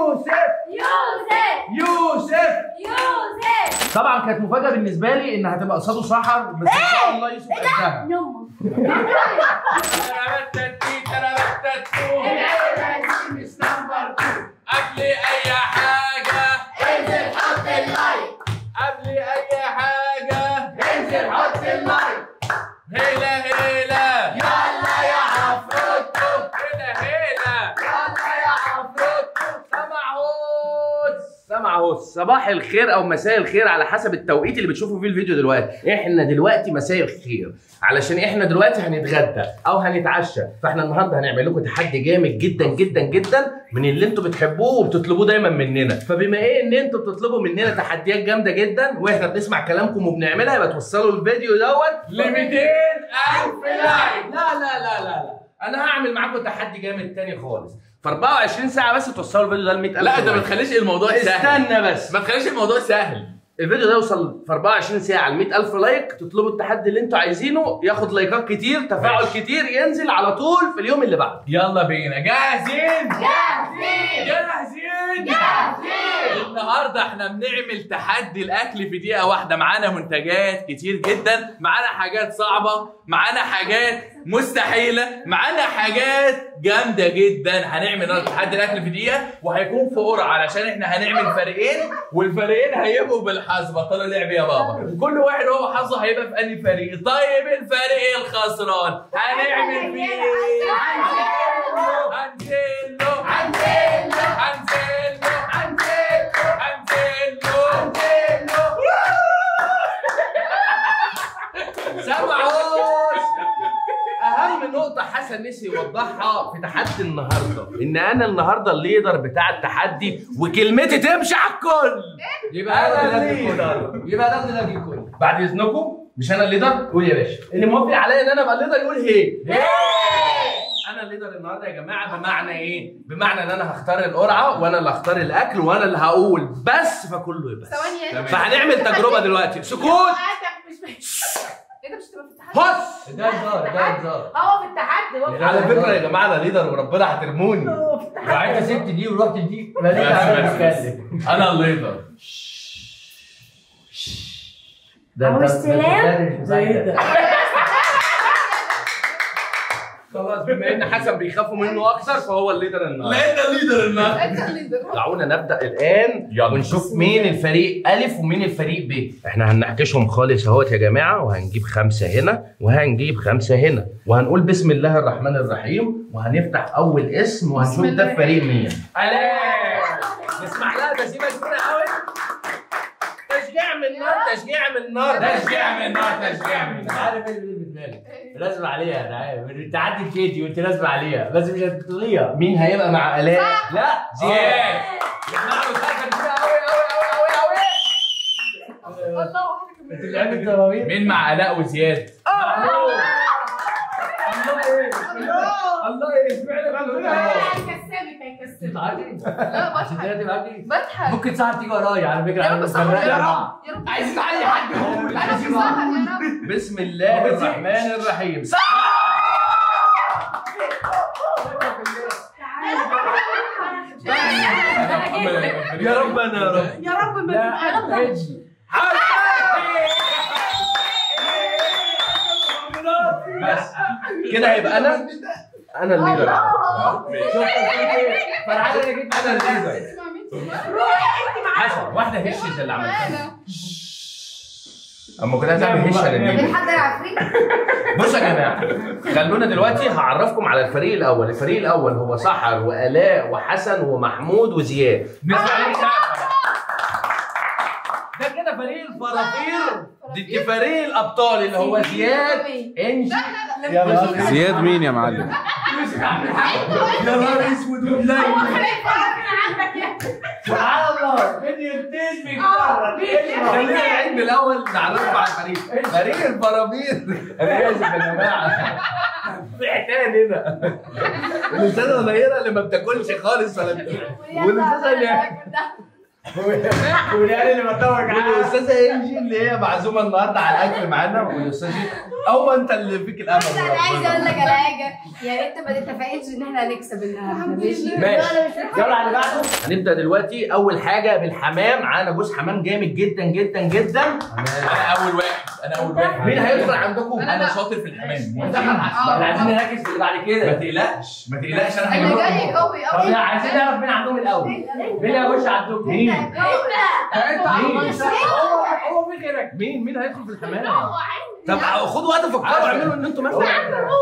يوسف يوسف يوسف يوسف طبعا كانت مفاجاه بالنسبه لي ان هتبقى قصاده سحر بس ان شاء الله يوسف قدها يما قبل اي حاجه انزل حط اللايك قبل اي حاجه انزل حط اللايك هيلا هيلا يلا يا عفروتو هيلا هيلا يلا يا عفروتو سمعوس سمعوس صباح الخير او مساء الخير على حسب التوقيت اللي بتشوفوا فيه الفيديو دلوقتي احنا دلوقتي مساء الخير علشان احنا دلوقتي هنتغدى او هنتعشى فاحنا النهارده هنعمل لكم تحدي جامد جدا جدا جدا من اللي انتوا بتحبوه وبتطلبوه دايما مننا فبما ايه ان انتوا بتطلبوا مننا تحديات جامده جدا واحنا بنسمع كلامكم وبنعملها يبقى توصلوا الفيديو دوت ل 200000 لايك لا لا لا لا لا انا هعمل معاكم تحدي جامد تاني خالص في 24 ساعه بس توصلوا الفيديو ده ل 100000 لا انت ما تخليش الموضوع سهل استنى بس ما تخليش الموضوع سهل الفيديو ده يوصل في 24 ساعه ل 100000 لايك تطلبوا التحدي اللي انتوا عايزينه ياخد لايكات كتير تفاعل ماشي. كتير ينزل على طول في اليوم اللي بعده يلا بينا جاهزين جاهزين جاهزين جاهزين النهارده احنا بنعمل تحدي الاكل في دقيقه واحده معانا منتجات كتير جدا معانا حاجات صعبه معانا حاجات مستحيله معانا حاجات جامده جدا هنعمل النهارده تحدي الاكل في دقيقه وهيكون في قرعه علشان احنا هنعمل فريقين والفريقين هيبقوا بالحظ بطلوا لعب يا بابا كل واحد هو حظه هيبقى في انهي فريق طيب الفريق الخسران هنعمل فيه ايه هنزله هنزله هنزله هنزله هنزله سمعوش اهم نقطه حسن نسي يوضحها في تحدي النهارده ان انا النهارده الليدر بتاع التحدي وكلمتي تمشي على الكل يبقى أنا انا الليدر. الليدر يبقى ده اللي نادي الكل بعد اذنكم مش انا الليدر قول يا باشا اللي موافق عليا ان انا ابقى الليدر يقول هي انا الليدر النهارده يا جماعه بمعنى ايه بمعنى ان انا هختار القرعه وانا اللي هختار الاكل وانا اللي هقول بس فكله يبقى بس ثواني تمام. فهنعمل تجربه دلوقتي سكوت ايه ده مش تبقى في التحدي هص ده هزار ده هزار هو في التحدي هو في على التحدي فكره يا جماعه انا ليدر وربنا هترموني وانت سبت دي ورحت دي ماليش بس على بس تتكلم بس انا الليدر ده أبو انت السلام. زي ده خلاص بما ان حسن بيخافوا منه اكتر فهو الليدر النهارده لقينا الليدر النهارده انت الليدر دعونا نبدا الان يلا. ونشوف مين الفريق الف ومين الفريق ب احنا هنحكشهم خالص اهوت يا جماعه وهنجيب خمسه هنا وهنجيب خمسه هنا وهنقول بسم الله الرحمن الرحيم وهنفتح اول اسم وهنشوف بسم ده الله. فريق مين علاء نسمع لها تسيبه كبيره قوي تشجيع من نار تشجيع من نار تشجيع من نار تشجيع من انت نار عارف ايه اللي في دماغك لازم عليها انا عارف انت عدي كيتي وانت لازم عليها بس مش هتطليها مين هيبقى مع الاء لا زياد يسمعوا مسافه كبيره قوي قوي قوي قوي قوي الله واحد انت كمان لعبت الزمامير مين مع علاء وزياد الله ايه اشمعنى هيكسبك هيكسبك عادي لا عشان بضحك كده تبقى عادي بضحك ممكن سهر تيجي ورايا على فكره يا رب انا سهر مفرقة يا معاها. رب يا رب عايزين اي حد يقول انا عايزين في سهر يا رب بسم الله ما بتزهقش. الرحمن الرحيم يا رب انا يا رب يا رب ما لا يا رب رجلي بس كده هيبقى انا انا الليدر شفت فرحان انا جيت انا الليدر حسن واحده هشت اللي عملتها انا اما كنت هتعمل هشه للميديا حد يعرفني بصوا يا جماعه خلونا دلوقتي هعرفكم على الفريق الاول الفريق الاول هو سحر والاء وحسن ومحمود وزياد نسمع ليه ده كده فريق الفرافير ضد فريق الابطال اللي هو زياد انجي يا نهار زياد مين يا معلم؟ يا نهار اسود وبلاي سبحان الله فيديو التيز بيتكرر خلينا نعيد من الاول نعرفكم على الفريق فريق الفرافير انا اسف يا جماعه في حيتان هنا الاستاذه منيره اللي ما بتاكلش خالص ولا والاستاذه اللي ونقال اللي بتطوج والاستاذه انجي اللي هي معزومه النهارده على الاكل معانا والاستاذ او انت اللي فيك الامل بس انا عايزه اقول لك على حاجه يا ريت ما تتفائلش ان احنا هنكسب النهارده ماشي ماشي يلا على اللي بعده هنبدا دلوقتي اول حاجه بالحمام معانا جوز حمام جامد جدا جدا جدا انا اول واحد انا اول واحد مين هيدخل عندكم؟ انا شاطر في الحمام احنا عايزين نركز في اللي بعد ما كده تقلقش ما تقلقش انا اللي هجيب جاي لكم قوي طب قوي لا عايزين نعرف مين عندهم الاول مين اللي هيخش عندكم مين انت مين؟ هو هو في غيرك مين مين هيدخل في الحمام؟ طب خدوا وقت فكروا اعملوا ان انتوا مثلا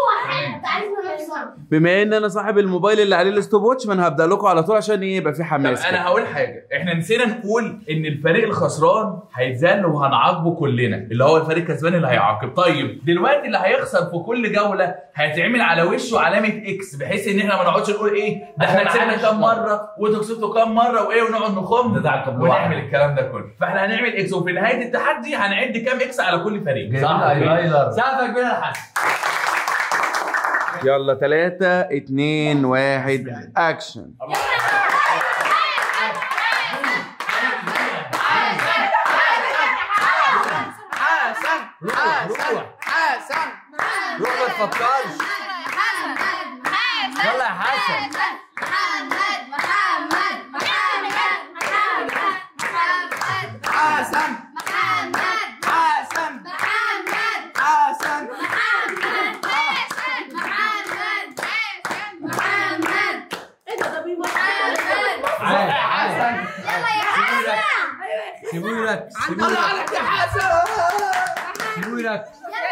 بما ان انا صاحب الموبايل اللي عليه الستوب واتش فانا هبدا لكم على طول عشان ايه يبقى في طب حماس انا كده. هقول حاجه احنا نسينا نقول ان الفريق الخسران هيتذل وهنعاقبه كلنا اللي هو الفريق الكسبان اللي هيعاقب طيب دلوقتي اللي هيخسر في كل جوله هيتعمل على وشه علامه اكس بحيث ان احنا ما نقعدش نقول ايه ده احنا كسبنا كام مره وانتوا كسبتوا كام مره وايه ونقعد نخم ده ده على الطبلوع. ونعمل الكلام ده كله فاحنا هنعمل اكس وفي نهايه التحدي هنعد كام اكس على كل فريق صح هايلايتر. سقفك بين الحسن يلا 3 2 1 اكشن حسن حسن حسن روح ما تفكرش يلا يا حسن حسن حسن حسن حسن سيبوني لك سيبوني لك يا حسن سيبوني لك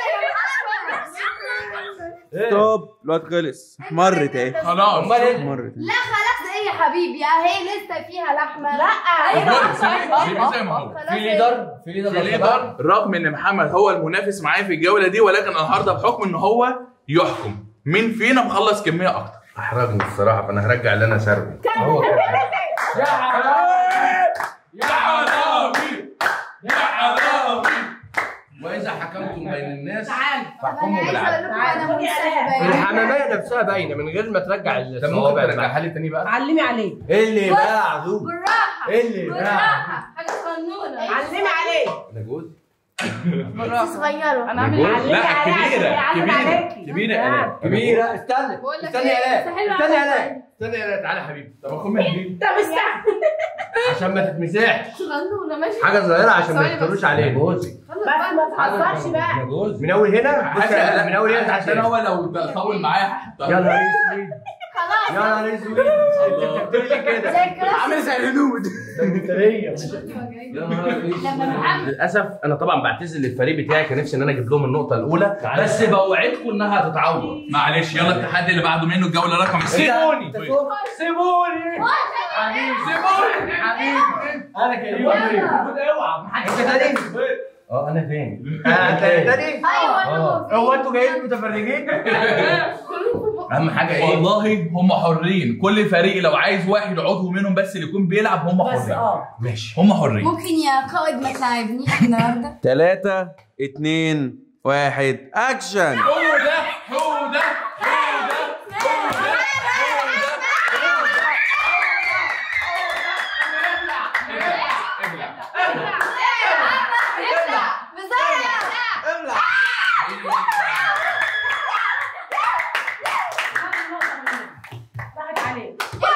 ستوب الوقت خلص مرت اهي خلاص امال ايه مرت لا خلاص ايه يا حبيبي اهي لسه فيها لحمه لا اصبري، سيبيه- سيبيه زي ما هو في ليدر في ليدر في ليدر رغم ان محمد هو المنافس معايا في الجوله دي ولكن النهارده بحكم ان هو يحكم مين فينا مخلص كميه اكتر احرجني الصراحه فانا هرجع اللي انا سربي هو كده. يا حرام يا حرامي يا حرامي واذا حكمتم بين الناس تعال فاحكموا انا عايزه بالعدل اقول لكم انا منسحبه الحمامية نفسها باينة من غير ما ترجع طب ممكن الصوابع ترجعها لي تاني بقى علمي عليه اللي بعده بالراحه اللي بعده بالراحه حاجه صغنونه علمي عليه انا جوز صغيره انا اعمل عليكي لا عليها كبيره عشان يعلم كبيره عليكي كبيره يا آلاء. كبيرة استنى بقول لك استنى يا إيه، لا سهلوا استنى يا عليا. لا استنى يا تعالى يا حبيبي طب اخد من دي طب استنى عشان ما تتمسحش صغنونه ماشي حاجة صغيرة عشان ما ثواني بس. يفتروش عليك جوزي خلاص بس بقى. ما تهزرش بقى انا جوزي من اول هنا بص يا لا، من اول هنا عشان تعالى هو لو طول معايا هحطها. يا نهار اسود خلاص يا نهار اسود انت بتعمل لي كده زي الكراسي عامل زي الهنود ده مفترية لما محمد للاسف انا طبعا بعتذر للفريق بتاعي كان نفسي ان انا اجيب لهم النقطه الاولى تعالى. بس بوعدكم انها هتتعوض معلش يلا التحدي اللي بعده منه الجوله رقم سيبوني سيبوني سيبوني حبيبي انا كريم اوعى محدش تاني اه انا تاني انت تاني ايوه انا آه. موافقة. هو انتوا جايين متفرجين كلهم في البق. اهم حاجه ايه والله هم حرين كل فريق لو عايز واحد عضو منهم بس اللي يكون بيلعب هم بس حرين اه ماشي ممكن هم حرين يا قائد ما تلاعبنيش النهارده 3 2 1 اكشن هو ده هو ده هو ده ضحك عليه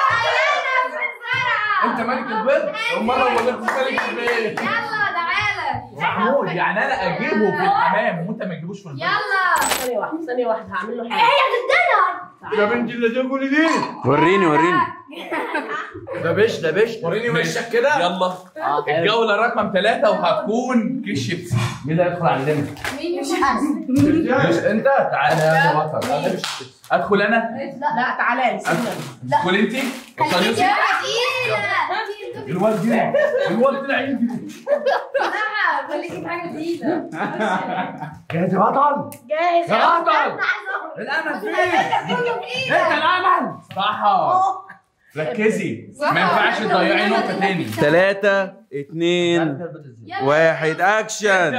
انت ملك البيض امال انا ولا انت ملك البيض يلا تعالى محمود يعني انا اجيبه في الحمام وانت ما تجيبوش في البيت يلا ثانية واحدة ثانية واحدة هعمل له حاجة يا بنت اللي تاكل دي وريني وريني ده بش ده بش وريني ماشي. وشك كده يلا الجوله رقم ثلاثة وهتكون كيس شيبسي مين اللي هيدخل عندنا مين مش انا مش انت تعالى يا بطل انا مش ادخل انا لا لا تعالى لي سيبني. ادخل انت وصل خليك يوسف يا تقيلة الواد دي الواد طلع يجري لا خليكي في حاجة تقيلة جاهز يا بطل جاهز يا بطل عايزة الامل فين كله تقيلة انت الامل صح ركزي ما ينفعش تضيعي نقطة تاني 3 2 1 اكشن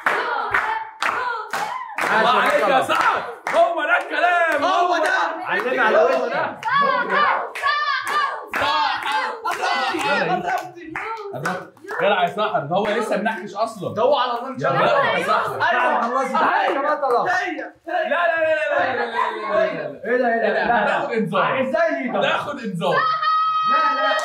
الله عليك يا سعد هو ده الكلام هو ده عايزين استنى على وشه ده جدع يا صاحب هو لسه منحكش اصلا ده هو على طول يلا يلا يا صاحب ايوه خلاص تعالى كمان طلع لا لا لا لا لا لا لا لا لا ايه ده ايه ده لا هتاخد انذار ازاي ليه ده هتاخد انذار لا لا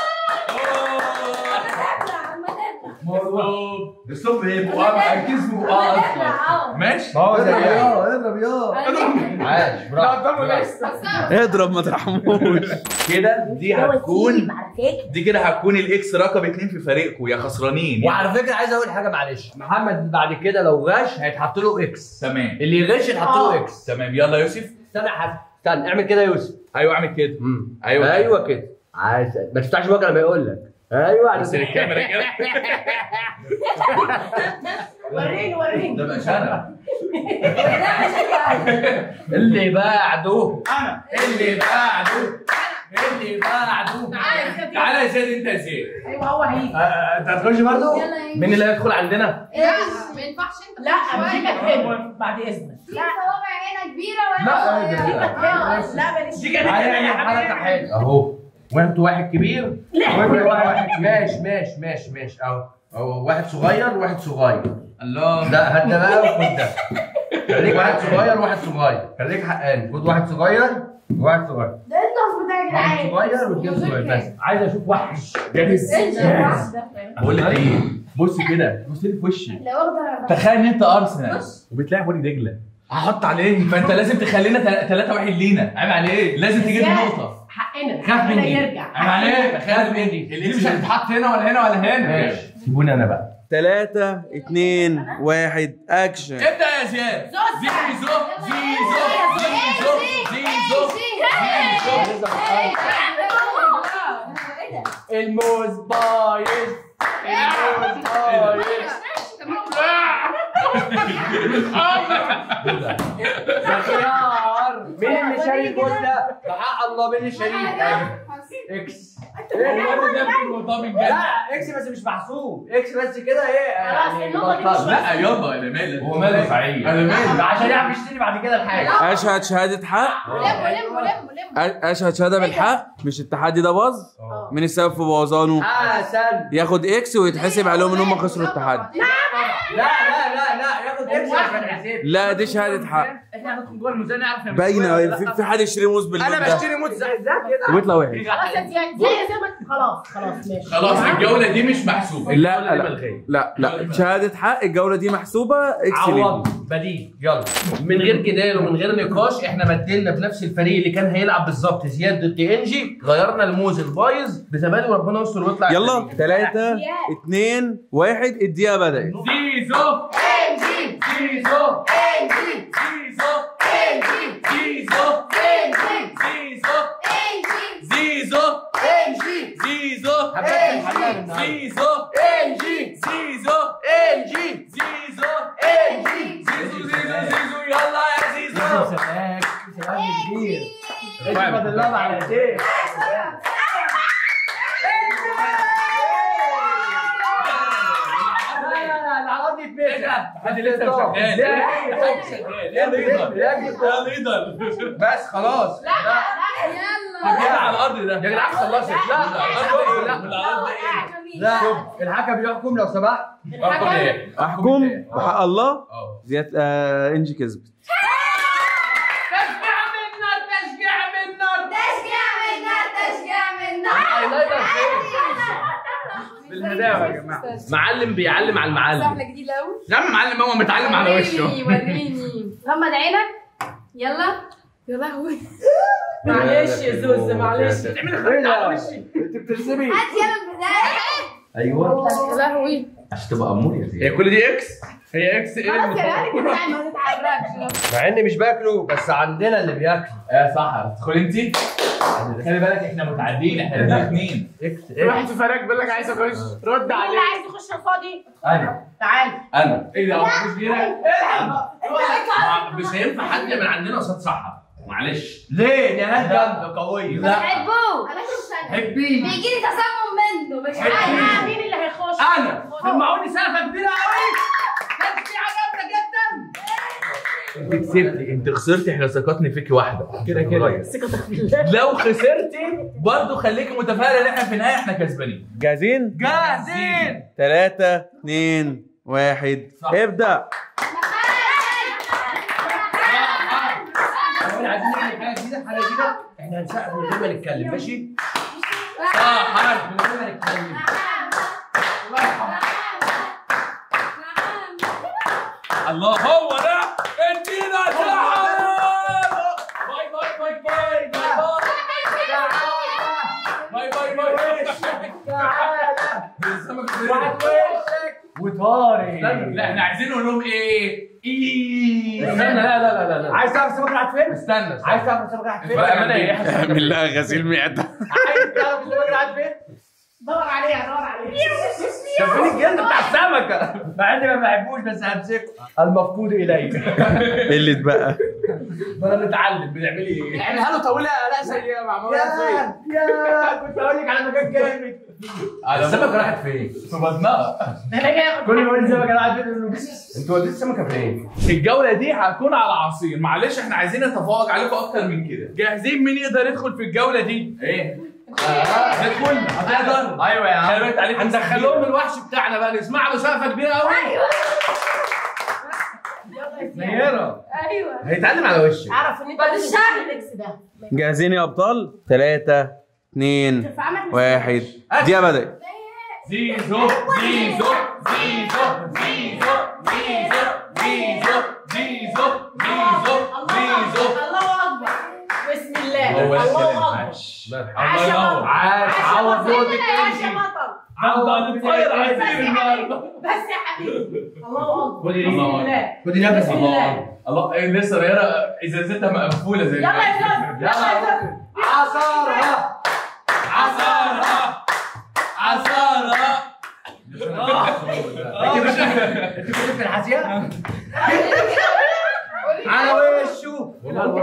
مظبوط الصبح ايه بقى الكيس بقى اصلا ماشي ما هو زي اضرب يا عاش برافو اضرب ما ترحموش كده دي هتكون دي كده هتكون الاكس رقم اتنين في فريقكم يا خسرانين وعلى فكره عايز اقول حاجه معلش محمد بعد كده لو غش هيتحط له اكس تمام اللي يغش يتحط له اكس تمام يلا يوسف استنى يا حسن استنى اعمل كده يا يوسف ايوه اعمل كده ايوه ايوه كده عايز ما تفتحش بقى لما يقول لك ايوه بص للكاميرا كده وريني وريني ده بقى شنب اللي بعده انا اللي بعده اللي بعده تعالى تعالى يا زياد انت يا زياد ايوه هو هيجي انت هتخش برضه يلا يا مين اللي هيدخل عندنا؟ ايه ما ينفعش انت لا امسكك هنا بعد اذنك في صوابع هنا كبيره ولا لا، صغيرة؟ لا، هنا آه. لا ماليش دي كانت هنا يا حركه حبيبي حلوه اهو وانتوا واحد كبير لا وانتوا واحد ماشي ماشي ماشي ماشي اهو اهو واحد صغير وواحد صغير الله لا هات ده بقى وخد ده خليك واحد صغير وواحد صغير خليك حقاني خد واحد صغير وواحد صغير ده انت المفروض يا واحد جدعان صغير واثنين صغير بس عايز اشوف وحش جاهز انت بقول لك ايه بص كده بص لي في وشي لو واخده تخيل ان انت ارسنال وبتلاعب وادي دجله هحط عليه فانت لازم تخلينا 3 1 لينا عيب عليك لازم تجيب لي نقطه حقنا خاف حقنا مني يرجع عيب عليك تخيل مني دي مش هتتحط هنا ولا هنا ولا هنا ماشي سيبوني انا بقى ثلاثة اتنين واحد اكشن ابدا يا زياد زيزو زيزو زيزو زيزو زيزو الموز بايظ الموز بايظ خيار مين اللي شاري الموز ده؟ بحق الله مين اللي شاريه؟ اكس الواد ده في الموضوع من جد لا اكس بس مش محسوب اكس بس كده ايه خلاص، يعني النقطة دي بطل. مش لا يابا انا مالك هو ماله سعيد انا مالك عشان يعرف يشتري بعد كده الحاجه اشهد شهادة حق ولم ولم ولم ولم أ- اشهد شهادة بالحق مش التحدي ده باظ من السبب في بوظانه حسن ياخد اكس ويتحسب عليهم ان هم خسروا التحدي لا لا لا لا ياخد اكس عشان يحسب لا دي شهادة حق احنا هندخل جوه الميزان نعرف يا باينة ولا في, لا. في حد يشتري موز باللون انا ده بشتري موز زي ده كده ويطلع وحش خلاص يا زياد زي زي ما خلاص خلاص ماشي خلاص الجوله دي مش محسوبه لا لا لا لا شهادة حق الجولة دي محسوبة اكس ليه عوض بديل يلا من غير جدال ومن غير نقاش احنا بدلنا بنفس الفريق اللي كان هيلعب بالظبط زياد ضد انجي غيرنا الموز البايظ بزبادي وربنا يستر ويطلع يلا الفريق. ثلاثة اتنين واحد الدقيقة بدأت زيزو انجي زيزو انجي زيزو انجي زيزو انجي زيزو انجي زيزو انجي زيزو هبقى في الحمام النهارده زيزو انجي زيزو انجي زيزو انجي زيزو زيزو زيزو يلا يا زيزو سلام سلام كبير احمد الله على ايه لا لا لا العوض يتمسك حد لسه شغال يا ليدر يا ليدر بس خلاص لا لا يلا كده على الارض ده يا جدعان خلصت لا لا لا لا الحكم يحكم لو سمحت رقم ايه؟ احكم بحق الله اه زياد آه انجي كسبت تشجيع من نار تشجيع من نار تشجيع من نار تشجيع من نار بالهداوه يا جماعه معلم بيعلم على المعلم سهله جديده قوي يا عم معلم هو متعلم على وشه وريني وريني غمض عينك يلا يا لهوي معلش يا زوز معلش ايه ده؟ انت بترسمي هات يلا البدايه ايوه يا لهوي عشان تبقى امور يا هي زياد كل دي اكس هي اكس ايه خلاص يا جدعان كده يعني ما تتحركش مع اني مش باكله بس عندنا اللي بياكل يا صح ادخل انت خلي بالك احنا متعدين احنا الاثنين اكس واحد في فريق بيقول لك عايز اخش رد مين اللي عايز يخش الفاضي انا تعال انا ايه ده مفيش غيرك ما- مش هينفع حد من عندنا قصاد صحة معلش ليه؟ نهاية جامدة قوية بحبوه انا كنت حبيني بيجي لي تسمم منه مش تعال عارف مين اللي هيخش انا سمعوني سقفة كبيرة قوي تشجيعة جامدة جدا انت كسبتي انت خسرتي احنا ثقتني فيكي واحده كده كده ثقتك بالله لو خسرتي برضه خليكي متفائله ان احنا في النهايه احنا كسبانين جاهزين؟ جاهزين ثلاثة اتنين واحد ابدأ احنا عايزين نعمل حاجه جديده حاجه جديده احنا هنسقف من غير ما نتكلم ماشي؟ صح حرف من غير ما نتكلم الله هو ده ادينا شعر باي باي باي باي باي باي باي باي واحد وشك وطارق لا احنا عايزين نقول لهم ايه؟ ايه استنى لا لا لا لا عايز تعرف السمك راحت فين؟ استنى استنى. عايز تعرف السمك راحت فين؟ بأمانة إيه؟ اعمل لها غسيل معدة عايز تعرف السمك راحت فين؟ دور عليها دور عليها كان فين الجلد بتاع السمكه؟ مع اني ما بحبوش بس همسكه المفقود اليك اللي اتبقى بدنا نتعلم بنعمل ايه؟ اعملها له طويله لا زي معموله يا يا كنت اقول لك على مكان جامد السمكه راحت فين؟ في بطنها انا جاي اخد كل ما اقول السمكه راحت فين يقول له انتوا وديتوا السمكه فين؟ الجولة دي هتكون على عصير معلش احنا عايزين نتفوق عليكم اكتر من كده جاهزين مين يقدر يدخل في الجولة دي ايه ندخل هتقدر ايوه يا عم خلي عليك هندخلهم الوحش بتاعنا بقى نسمع له سقفه كبيره قوي نيره ايوه هيتعلم على وشك اعرف ان انت بعد مش الشهر. الاكس ده جاهزين يا ابطال ثلاثة اتنين واحد دي بدأت زيزو زيزو زيزو زيزو زيزو زيزو زيزو زيزو زيزو الله اكبر بسم الله هو ده الله الكلام. اكبر الله عاش يا ينور بطل عاش عاش يا عوض بطل صوتك عاش يا امشي بطل عوض هتتطير عايزين بس يا النهارده حبيبي بس يا حبيبي الله اكبر خدي بسم الله الله خدي نفس بسم الله الله ايه لسه صغيره ازازتها مقفوله زي يلا يا زوز يلا يا زوز عصارها عصارها عصارها انت مش انت كنت في الحاسيه على وشه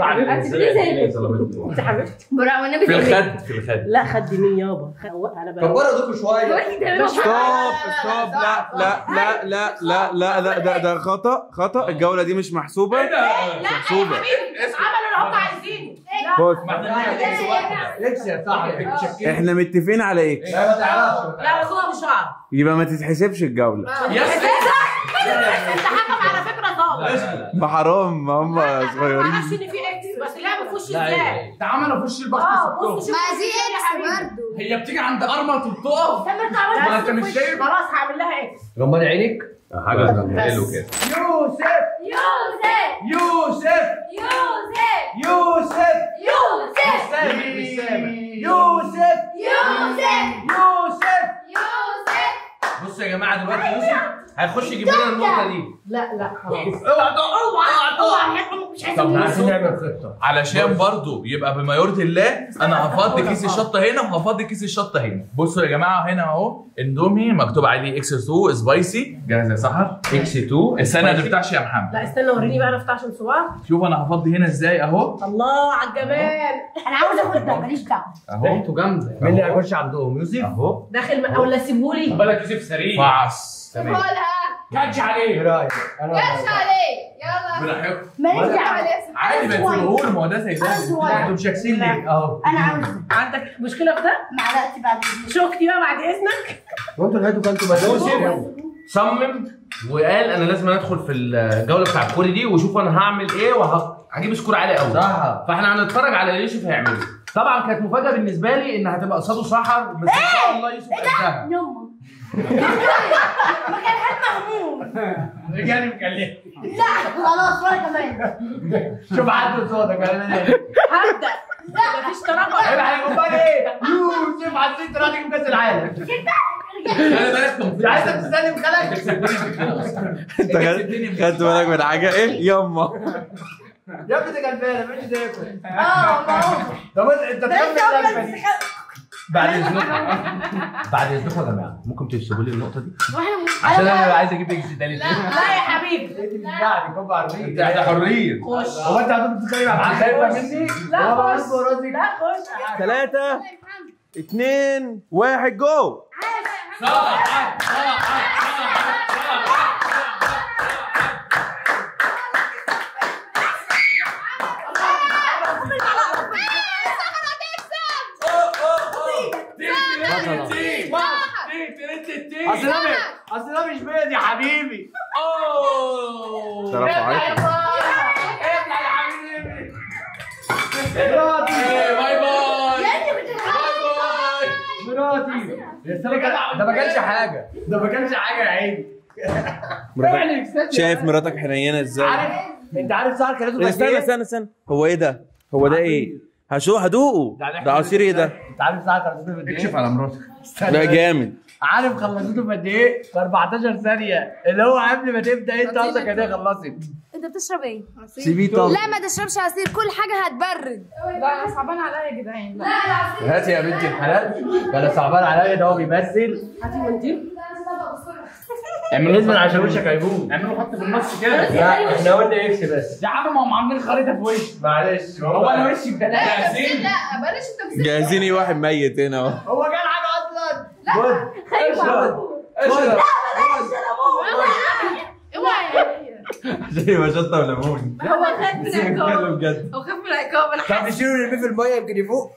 انت حبيبتي براء والنبي في تقول الخد في الخد لا خد مين يابا خد على بالك كبروا ايدكم شويه لي ستوب ستوب لا لا لا لا لا لا ده ده ده خطأ خطأ الجولة دي مش محسوبة لا يا محسوبة. حبيبي عملوا اللي هم عايزينه بص اكس يا صاحبي احنا متفقين على اكس لا ما تعرفش لا صوت شعر يبقى ما تتحسبش الجولة يس انت حكم على فكره ظالم ما حرام ما هم ما اعرفش صغيرين ان في اكس بس لعبوا في وش ازاي ده عملوا في وش البحر اه بص شوف ما دي يا اكس حبيبي برضه هي بتيجي عند ارمط وبتقف كمل ما انت مش شايف؟ خلاص هعمل لها اكس غمض عينك حاجه حلو كده يوسف يوسف يوسف يوسف يوسف يوسف مش سامع يوسف يوسف يوسف يوسف بصوا يا جماعه دلوقتي يوسف هيخش يجيب لنا النقطه دي لا لا خلاص اوعى تقع اوعى اوعى حكم مش طب عايزين عايزين نعمل خطه علشان برضو يبقى بما يرضي الله انا هفضي كيس الشطه هنا وهفضي كيس الشطه هنا بصوا يا جماعه هنا اهو اندومي مكتوب عليه اكس 2 سبايسي جاهز يا سحر اكس 2 السنه ما تفتحش يا محمد لا استنى وريني بقى انا افتح عشان صباع شوف انا هفضي هنا ازاي اهو الله على الجمال انا عاوز اخد ده ماليش دعوه اهو ريحته جامده مين اللي هيخش عندهم يوسف اهو داخل من ولا سيبهولي بالك يوسف سريع فعص تمام خدها كاتش ايه عليه رايك انا كاش عليه يلا براحتكم ماليش دعوه عادي ما تقولهوش ما هو ده زي ده انتوا مش شاكسين ليه اهو انا عاوز عندك مشكله في ده معلقتي بعد اذنك شوكتي بقى بعد اذنك وانتوا لقيتوا كنتوا مدروسين صمم وقال انا لازم ادخل في الجوله بتاع الكوري دي وشوف انا هعمل ايه وهجيب سكور عالي قوي صح فاحنا هنتفرج على اللي يوسف هيعمله طبعا كانت مفاجاه بالنسبه لي ان هتبقى قصاده سحر بس ان شاء الله يوسف قدها يما رجالي مكلم لا خلاص وانا كمان شوف حد قصادك انا هبدا مفيش تراجع هيبقى هيقول بقى ايه يوسف عايزين تراضي كاس العالم خلي بالك مش عايزك تستلم خلك انت خد- خدت بالك من حاجة ايه يما يا ابني ده غلبانه مش تاكل اه ما هو طب انت ده تكمل انت اللعبه دي بعد اذنكم بعد اذنكم يا جماعه ممكن تكتبوا لي النقطه دي واحنا عشان انا عايز اجيب اكس تاني لا يا حبيبي انت بتاعتي كوبا عربيه ده حريه خش هو انت هتفضل تتكلم عن خايفه مني لا هو خش قلبه راسك لا خش ثلاثة اتنين واحد جو اصل ده مش- اصل ده مش بيض يا حبيبي اوه ده رفعته ابلع يا حبيبي مراتي إيه، باي باي يعني كنت باي باي مراتي ده ما كان- ده ما كانش حاجه ده ما كانش حاجه يا عيني مراتك- شايف مراتك حنينه ازاي عارف انت عارف سعر كان لازم استنى استنى استنى هو ايه ده هو ده ايه هشو هدوقه ده عصير ايه ده انت عارف سعر كان لازم قد اكشف ايه على مراتك ده جامد عارف خلصته في قد ايه في 14 ثانيه اللي هو قبل ما تبدا انت اصلا كانت هي خلصت انت بتشرب ايه؟ سيبيه طب لا ما تشربش عصير كل حاجه هتبرد لا انا صعبان عليا يا جدعان لا هاتي يا بنت الحلال انا صعبان عليا ده هو بيمثل هاتي منديل اعمل عشان وشك هيبوظ اعملوا خط في النص كده لا احنا قلنا اكس بس يا عم ما هم عاملين خريطه في وشي معلش هو انا وشي ببلاش جاهزين لا بلاش التمثيل جاهزين ايه واحد ميت هنا اهو هو كان حاجه اصلا لا خايفه اشرب اوعى عشان يبقى شطه وليمون هو خايف من العقاب بجد هو خايف من العقاب انا طب حاسه نشيله نرميه في الميه يمكن يفوق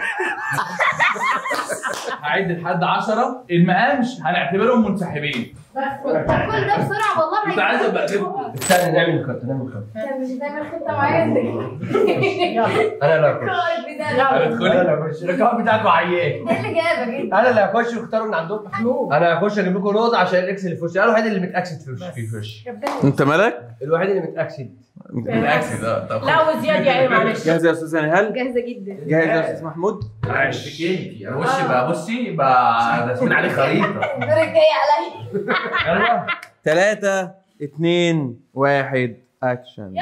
هعد لحد 10 المقامش هنعتبرهم منسحبين كل ده بسرعه والله ما انت عايز ابقى كده استنى نعمل خطه نعمل خطه انت مش هتعمل خطه معايا انت انا لا اخش انا هتدخلي لا اخش الرقم بتاعكم عيان ايه اللي جابك انت؟ انا اللي هخش واختاروا من عندكم انا هخش اجيب لكم نقطه عشان الاكس اللي في وشي انا الوحيد اللي متاكسد في وشي في وشي انت مالك؟ الوحيد اللي متاكسد الاكسد اه طب لا وزياد يا ايه معلش جاهز يا استاذ هل؟ جاهزه جدا جاهز يا استاذ محمود؟ معلش انتي انا وشي بقى بصي بقى راسمين عليه خريطه الدور الجاي عليا يلا ثلاثة اتنين واحد اكشن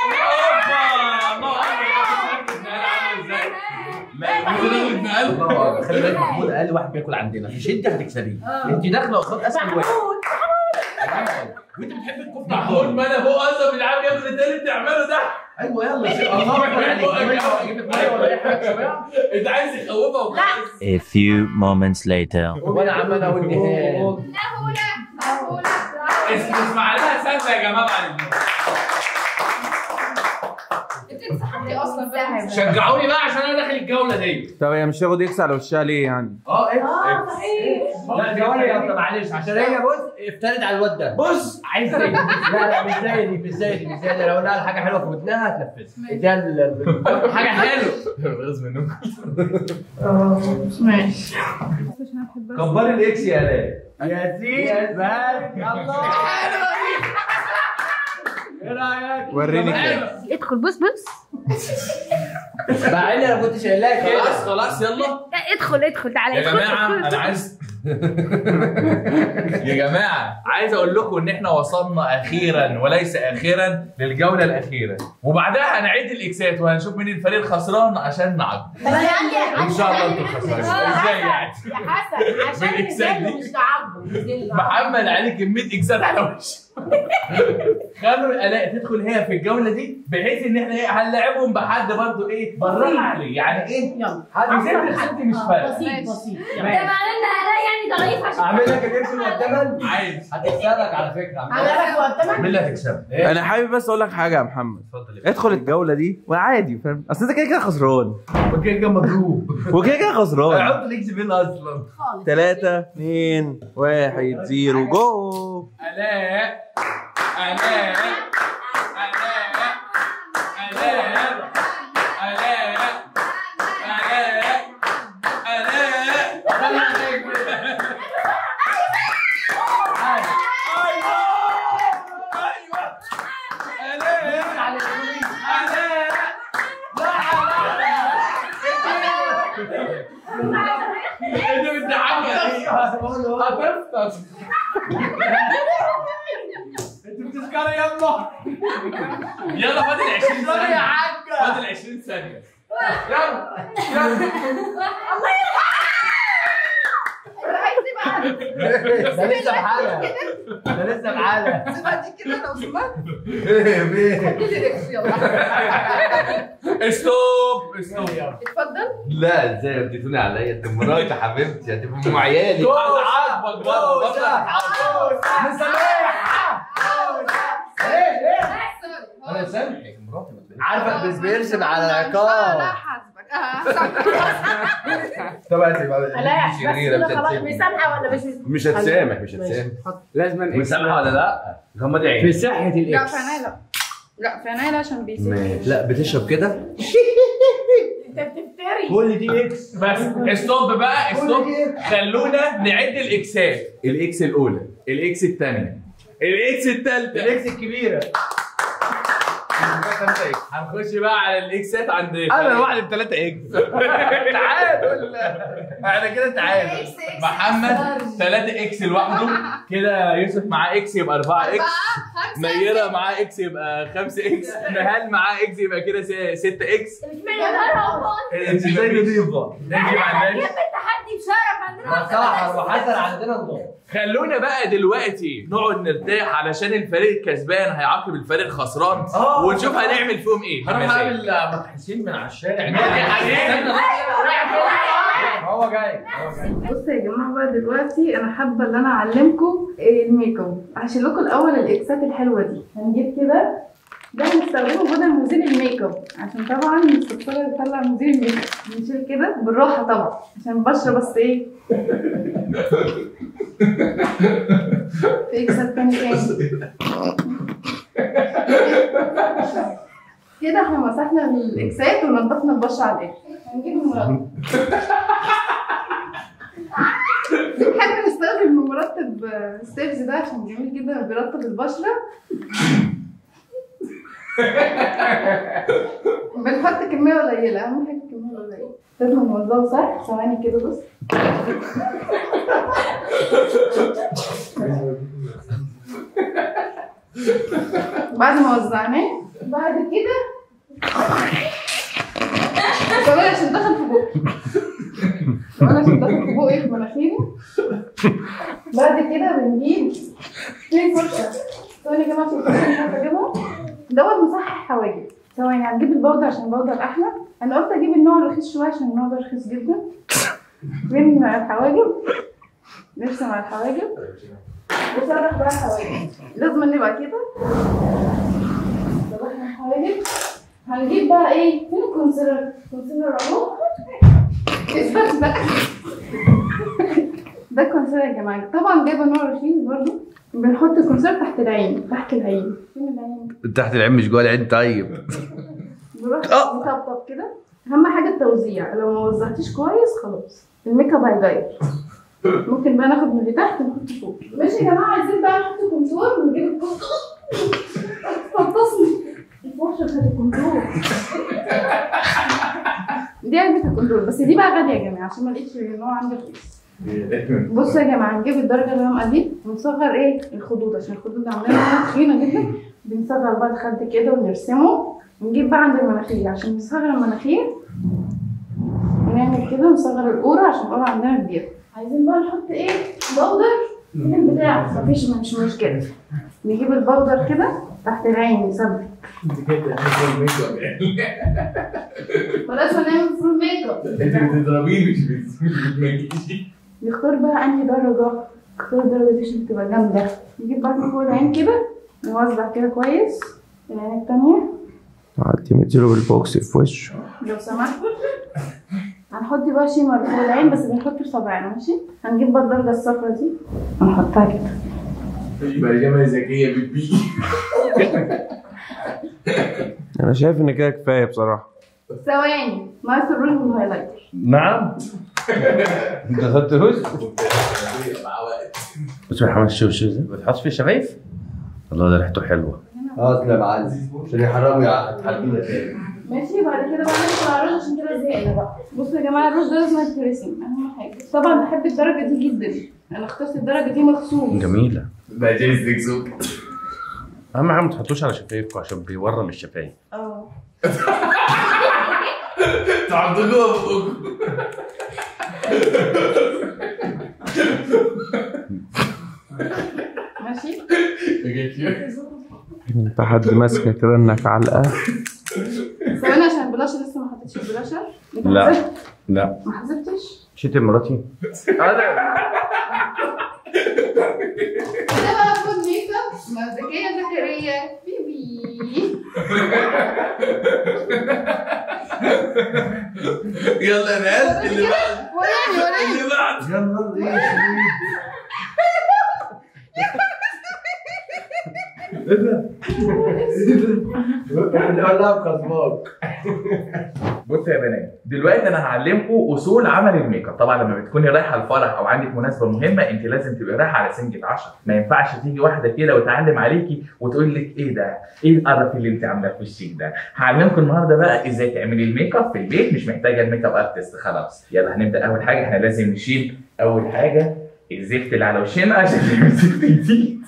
الله أكبر. خلي بالك محمود اقل واحد بياكل عندنا مش انت هتكسبيه انت داخله قصاد اسهل واحد وانت بتحب الكفته محمود ما انا فوق اصلا مش عارف ياخد التاني اللي بتعمله ده ايوه يلا شيء الله اكبر عليك اجيب لك ميه ولا اي حاجه تشربيها انت عايز يخوفها وخلاص A few moments later. وانا عمال اقول نهائي لا هو لا هو لا اسمع لها سالفه يا جماعه بعد الفيديو. انت اتسحبتي اصلا فاهم شجعوني بقى عشان انا داخل الجوله دي طب هي مش هياخد اكس على وشها ليه يعني؟ اه ايه اه صحيح لا ثواني يا أبطال، معلش عشان هي بص افترت على الواد ده بص عايز زي لا لا مش زي دي مش زي دي مش زي دي لو قلنا لها حاجه حلوه في ودنها هتنفذها اديها ال- ال- حاجه حلوه غصب منكم ماشي كبري الاكس يا الاء ياسين بس يلا ايه رايك؟ وريني كده ادخل بص بص مع اني انا كنت شايل لها كده خلاص خلاص يلا لا ادخل ادخل تعالى يا ادخل جماعه ادخل، انا ادخل. عايز يا جماعه عايز اقول لكم ان احنا وصلنا اخيرا وليس اخيرا للجوله الاخيره وبعدها هنعيد الاكسات وهنشوف مين الفريق الخسران عشان نعد طب انا عندي ان شاء الله انتوا الخسرانين ازاي يعني يا حسن عشان بالإكسات دي. نزل مش تعبه نزل محمد عليه كميه اكسات على وشه خلوا الالاء تدخل هي في الجوله دي بحيث ان احنا ايه هنلاعبهم بحد برضه ايه بالراحه عليه يعني ايه يلا حد يسيب الخط مش فارق بسيط بسيط ده معناه ان هلا يعني ضعيف عشان اعمل لك الاكس والثمن عايز هتكسبك على فكره على لك وقتها مين اللي هتكسب؟ انا حابب بس اقول لك حاجة يا محمد ادخل الجولة دي وعادي فاهم اصل انت كده كده خسران وكده كده مضروب وكده كده خسران هحط الاكس فين اصلا؟ ثلاثة اتنين واحد زيرو جو الاء الاء الاء الاء الاء الاء الاء انت بتضحكني هتفطس انت بتسكري يلا يلا فاضل 20 يا ثانية حاجه فاضل 20 ثانية ده لسه بحالها ده لسه بحالها ستوب ستوب اتفضل لا ازاي اديتوني عليا انت مراتي حبيبتي هتبقى ام عيالي انا عاجبك برضه برضه انا سامحك مراتي ما تبقاش. عارفه بس بيرسم على العقاب لا حاسبك آه، صح. طب هاتي بقى لا بس كده خلاص مسامحه ولا مش مش هتسامح مش هتسامح لازم مسامحه ولا لا؟ غمضي في عينك صحة لا الاكس في عينيا لا لا في عينيا لا عشان بيسيب لا بتشرب كده انت بتفتري كل دي اكس بس ستوب بقى ستوب خلونا نعد الاكسات الاكس الاولى الاكس الثانيه الاكس الثالثه الاكس الكبيرة هنخش بقى على الاكسات عند انا لوحدي بثلاثة اكس تعادل احنا كده تعادل إكس، إكس، محمد إكس. 3 اكس لوحده كده يوسف معاه اكس يبقى 4 اكس خمسة نيرة معاه اكس يبقى 5 اكس نهال معاه اكس يبقى كده 6 اكس اشمعنى ده انت ازاي نضيفة نجي مع الناس التحدي بشرف عندنا صح وحسن عندنا النقط خلونا بقى دلوقتي نقعد نرتاح علشان الفريق الكسبان هيعاقب الفريق الخسران آه. ونشوف هنعمل فيهم ايه في هروح المساء. اعمل مدحسين من على الشارع هو جاي بصوا يا جماعه بقى دلوقتي انا حابه ان انا اعلمكم الميك اب هشيل لكم الاول الاكسات الحلوه دي هنجيب كده ده هنستخدمه بدل مزيل الميك اب عشان طبعا الستاره تطلع مزيل الميك اب بنشيل كده بالراحه طبعا عشان البشره بس ايه في اكسات تاني تاني كده احنا مسحنا الاكسات ونضفنا البشره على الاخر هنجيب المرطب بنحب نستخدم المرطب ستيبس ده عشان جميل جدا بيرطب البشره بنحط كميه قليله اهم حاجه كميه قليله لازم نوزعه صح ثواني كده بص بعد ما وزعناه بعد كده ثواني عشان دخل في بقي ثواني عشان دخل في بقي في مناخيري بعد كده بنجيب في فرشه ثواني يا جماعه عشان الفرشة مش عارفه اجيبها دوت مصحح حواجب ثواني هنجيب البودر عشان البودر احلى انا قلت اجيب النوع الرخيص شويه عشان النوع ده رخيص جدا من الحواجب نرسم على الحواجب وصرح بقى الحواجب لازم نبقى كده صرحنا الحواجب هنجيب بقى ايه فين الكونسيلر الكونسيلر اهو اثبت بقى ده الكونسيلر يا جماعه طبعا جايبه نوع رخيص برضو بنحط الكونسيلر تحت العين تحت العين فين العين تحت العين مش جوه العين طيب بروح نطبطب كده اهم حاجه التوزيع لو ما وزعتيش كويس خلاص الميك اب هيغير ممكن بقى ناخد من اللي تحت نحط فوق ماشي يا جماعه عايزين بقى نحط كونتور ونجيب الكونتور فطسني الفرشه بتاعت الكونتور دي علبة الكونتور بس دي بقى غالية يا جماعة عشان ما لقيتش نوع عندي رخيص بصوا يا جماعة نجيب الدرجة الغامقة دي ونصغر ايه الخدود عشان الخدود عندنا تخينة جدا بنصغر بقى الخد كده ونرسمه ونجيب بقى عند المناخير عشان نصغر المناخير ونعمل كده ونصغر القورة عشان القورة عندنا كبيرة عايزين بقى نحط ايه بودر فين البتاع مفيش مش مشكلة نجيب البودر كده تحت العين نثبت خلاص هنعمل فول ميك اب انت بتضربيني مش بتمجيش نختار بقى انهي درجة نختار الدرجة دي عشان تبقى جامدة نجيب بقى من فوق العين كده نوزع كده كويس العين التانية قعدت مديله بالبوكس في وشه لو سمحت هنحط بقى شيمر فوق العين بس بنحطه بصبعنا ماشي هنجيب بقى الدرجة الصفرا دي ونحطها كده يبقى اجابه ذكيه بتبي انا شايف ان كده كفايه بصراحه ثواني ناقص الروج والهايلايتر نعم انت خدت هوز بس محمد الشوشو ده بتحط فيه شفايف الله ده ريحته حلوه اه يا معلم عشان يحرموا يحرمونا تاني ماشي بعد كده بقى ندخل على الرز عشان كده زهقنا بقى بصوا يا جماعه الرز ده لازم يترسم اهم حاجه طبعا بحب الدرجه دي جدا انا اخترت الدرجه دي مخصوص جميله ده جايز زكزوك اهم حاجه ما تحطوش على شفايفكم عشان بيورم الشفايف اه تعضلوها بقكم ماشي انت حد ماسكك كده انك علقه ثواني عشان البلاشر لسه ما حطيتش البلاشر انت لا. حذفت؟ لا ما حذفتش شتي مراتي ده بقى فود ميك اب مع زكيه زكريا بيبي يلا يا ناس اللي بعد وريني وريني اللي بعد يا نهار ايه يا شريف ايه ده؟ ايه ده؟ لا كسباك بصوا يا بنات دلوقتي انا هعلمكم اصول عمل الميك اب طبعا لما بتكوني رايحه الفرح او عندك مناسبه مهمه انت لازم تبقي رايحه على سنجة 10 ما ينفعش تيجي واحده كده وتعلم عليكي وتقول لك ايه ده ايه القرف اللي انت عاملاه في وشك ده هعلمكم النهارده بقى ازاي تعملي الميك اب في البيت مش محتاجه الميك اب ارتست خلاص يلا هنبدا اول حاجه احنا لازم نشيل اول حاجه الزفت اللي على وشنا عشان الزفت يزيد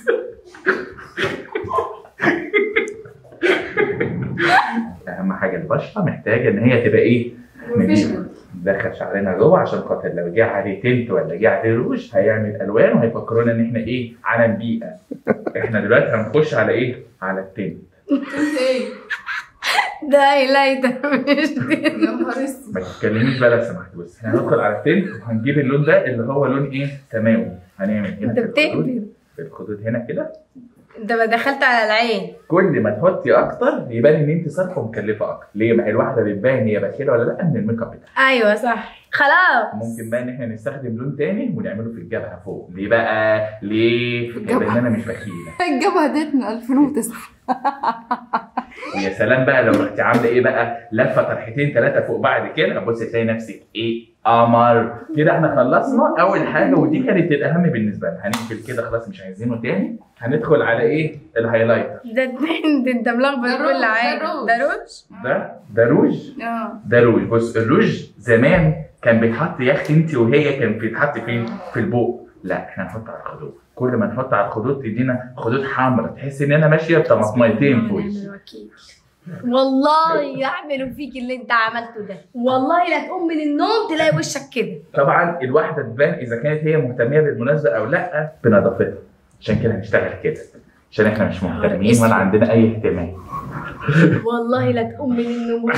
اهم حاجه البشره محتاجه ان هي تبقى ايه بروفيشنال ندخل شعرنا جوه عشان خاطر لو جه عليه تنت ولا جه عليه روج هيعمل الوان وهيفكرونا ان احنا ايه على البيئه احنا دلوقتي هنخش على ايه على التنت ايه ده هايلايتر مش دي يا نهار اسود ما تتكلميش بقى لو سمحت بس احنا هندخل على التنت وهنجيب اللون ده اللي هو لون ايه سماوي هنعمل هنا انت في الخدود بتكذب في الخدود هنا كده انت ما دخلت على العين كل ما تحطي اكتر يبان ان انت صارفه ومكلفه اكتر ليه ما هي الواحده بتبان هي بخيله ولا لا من الميك اب بتاعها ايوه صح خلاص ممكن بقى ان احنا نستخدم لون تاني ونعمله في الجبهه فوق ليه بقى ليه الجبهة. لان انا مش بخيله الجبهه ديتنا 2009 ويا سلام بقى لو رحتي عامله ايه بقى لفه طرحتين ثلاثه فوق بعض كده بص تلاقي نفسك ايه قمر كده احنا خلصنا اول حاجه ودي كانت الاهم بالنسبه لنا هنقفل كده خلاص مش عايزينه تاني هندخل على ايه الهايلايتر ده ترند انت ملخبط ده كل روج، ده حاجه روج. ده روج ده ده روج اه ده روج بص الروج زمان كان بيتحط يا اختي انت وهي كان بيتحط فين في البوق لا احنا نحط على الخدود كل ما نحط على الخدود تدينا خدود حمراء تحس ان انا ماشيه بطماطميتين في وشي والله يعملوا فيك اللي انت عملته ده والله لا تقوم من النوم تلاقي وشك كده طبعا الواحده تبان اذا كانت هي مهتميه بالمناسبه او لا بنظافتها عشان كده هنشتغل كده عشان احنا مش مهتمين ولا عندنا اي اهتمام والله لا تقوم من النوم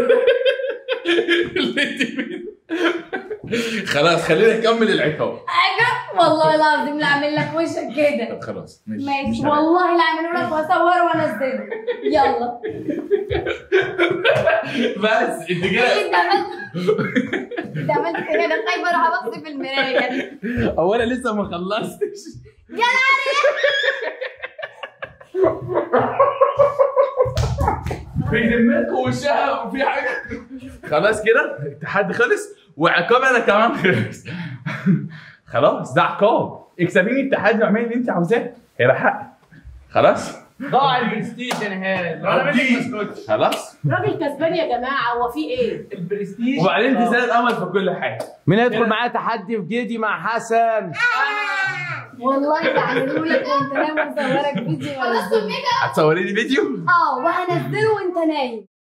خلاص خلينا نكمل العقاب حاجه والله العظيم لا اعمل لك وشك كده طب خلاص مش مش ماشي هنعمل. والله لا اعمله لك واصوره وانزله يلا بس انت كده ايه انت عملت انت عملت كده انا خايفه اروح ابص في المرايه هو انا لسه ما خلصتش يا نهار في ذمتكم وشها وفي حاجه خلاص كده التحدي خلص وعقاب انا كمان خلص خلاص ده عقاب اكسبيني التحدي واعملي اللي انت عاوزاه هيبقى حقك خلاص ضاع البرستيج انا هاد لو انا منك ما اسكتش خلاص راجل كسبان يا جماعه هو في ايه؟ البرستيج وبعدين انت زاد امل في كل حاجه مين هيدخل معايا تحدي في جيدي مع حسن والله بعمله لك وانت نايم وصورك فيديو وانزله هتصوري لي فيديو اه وهنزله وانت نايم